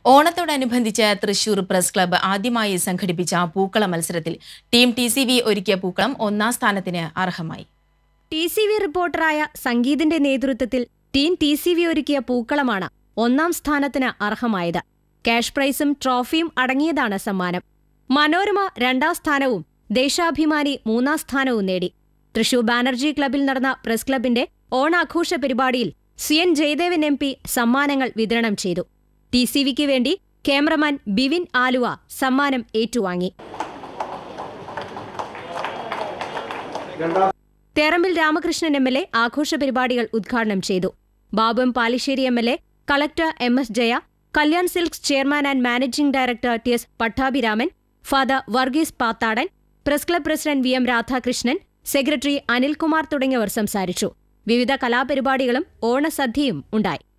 ഓണത്തോടനുബന്ധിച്ച് Thrissur press club ആദ്യമായി സംഘടിപ്പിച്ച പൂക്കള മത്സരത്തിൽ ടീം ടി സി വി ഒരുക്കിയ പൂക്കളം ഒന്നാം സ്ഥാനത്തിന് അർഹമായി ടി സി വി റിപ്പോർട്ടറായ സംഗീതിന്റെ നേതൃത്വത്തിൽ ടീം ടി സി വി ഒരുക്കിയ പൂക്കളമാണ് ഒന്നാം സ്ഥാനത്തിന് അർഹമായത് ക്യാഷ് പ്രൈസും ട്രോഫിയും അടങ്ങിയതാണ് സമ്മാനം മനോരമ രണ്ടാം സ്ഥാനവും ദേശാഭിമാനി മൂന്നാം സ്ഥാനവും നേടി തൃശൂർ ബാനർജി ക്ലബിൽ നടന്ന പ്രസ് ക്ലബിന്റെ ഓണാഘോഷ പരിപാടിയിൽ C N Jayadevan M P സമ്മാനങ്ങൾ വിതരണം ചെയ്തു ടി സി വിക്ക് വേണ്ടി ക്യാമറമാൻ ബിവിൻ ആലുവ സമ്മാനം ഏറ്റുവാങ്ങി Therambil Ramakrishnan M L A ആഘോഷ പരിപാടികൾ ഉദ്ഘാടനം ചെയ്തു Babu M Palissery M L A collector M S Jaya Kalyan silks chairman and managing director T S Pattabhiraman father Varghese Pathadan press club president V M Radhakrishnan secretary Anilkumar തുടങ്ങിയവർ സംസാരിച്ചു വിവിധ കലാപരിപാടികളും ഓണസദ്യയും ഉണ്ടായി